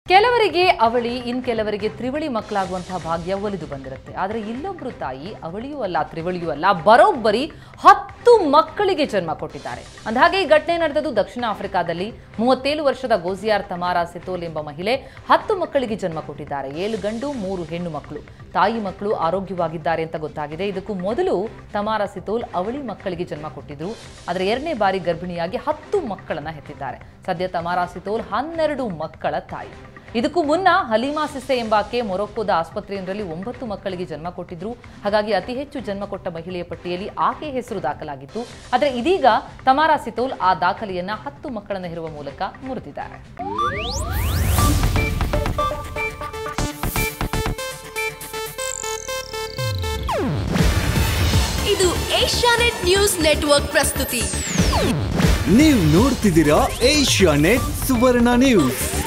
ಕೆಲವರಿಗೆ ಅವಳಿ ಇನ್ ಕೆಲವರಿಗೆ ತ್ರಿವಳಿ ಮಕ್ಕಳಾಗುವಂತಹ ಭಾಗ್ಯ ಒಲಿದು ಬಂದಿರುತ್ತೆ ಆದರೆ ಇಲ್ಲೊಬ್ರು ತಾಯಿ ಅವಳಿಯೂ ಅಲ್ಲ ತ್ರಿವಳಿಯೂ ಅಲ್ಲ ಬರೋಬ್ಬರಿ ಹತ್ತು ಮಕ್ಕಳಿಗೆ ಜನ್ಮ ಕೊಟ್ಟಿದ್ದಾರೆ ಅಂದಹಾಗೆ ಈ ಘಟನೆ ನಡೆದದ್ದು ದಕ್ಷಿಣ ಆಫ್ರಿಕಾದಲ್ಲಿ ಮೂವತ್ತೇಳು ವರ್ಷದ ಗೋಜಿಯಾರ್ ತಮಾರಾ ಸಿತೋಲ್ ಎಂಬ ಮಹಿಳೆ ಹತ್ತು ಮಕ್ಕಳಿಗೆ ಜನ್ಮ ಕೊಟ್ಟಿದ್ದಾರೆ ಏಳು ಗಂಡು ಮೂರು ಹೆಣ್ಣು ಮಕ್ಕಳು ತಾಯಿ ಮಕ್ಕಳು ಆರೋಗ್ಯವಾಗಿದ್ದಾರೆ ಅಂತ ಗೊತ್ತಾಗಿದೆ ಇದಕ್ಕೂ ಮೊದಲು ತಮಾರಾ ಸಿತೋಲ್ ಅವಳಿ ಮಕ್ಕಳಿಗೆ ಜನ್ಮ ಕೊಟ್ಟಿದ್ರು ಆದರೆ ಎರಡನೇ ಬಾರಿ ಗರ್ಭಿಣಿಯಾಗಿ ಹತ್ತು ಮಕ್ಕಳನ್ನ ಹೆತ್ತಿದ್ದಾರೆ ಸದ್ಯ ತಮಾರಾ ಸಿತೋಲ್ ಹನ್ನೆರಡು ಮಕ್ಕಳ ತಾಯಿ ಇದಕ್ಕೂ ಮುನ್ನ ಹಲೀಮಾ ಸಿಸೆ ಎಂಬಾಕೆ ಮೊರೊಕ್ಕೋದ ಆಸ್ಪತ್ರೆಯೊಂದರಲ್ಲಿ ಒಂಬತ್ತು ಮಕ್ಕಳಿಗೆ ಜನ್ಮ ಕೊಟ್ಟಿದ್ರು ಹಾಗಾಗಿ ಅತಿ ಹೆಚ್ಚು ಜನ್ಮ ಕೊಟ್ಟ ಮಹಿಳೆಯ ಪಟ್ಟಿಯಲ್ಲಿ ಆಕೆ ಹೆಸರು ದಾಖಲಾಗಿತ್ತು ಆದರೆ ಇದೀಗ ತಮಾರಾ ಸಿತೋಲ್ ಆ ದಾಖಲೆಯನ್ನ ಹತ್ತು ಮಕ್ಕಳನ್ನು ಹೆರುವ ಮೂಲಕ ಮುರಿದಿದ್ದಾರೆ ಇದು ಏಷ್ಯಾನೆಟ್ ನ್ಯೂಸ್ ನೆಟ್ವರ್ಕ್ ಪ್ರಸ್ತುತಿ ನೀವು ನೋಡ್ತಿದ್ದೀರಾ ಏಷ್ಯಾ ನೆಟ್ ಸುವರ್ಣ ನ್ಯೂಸ್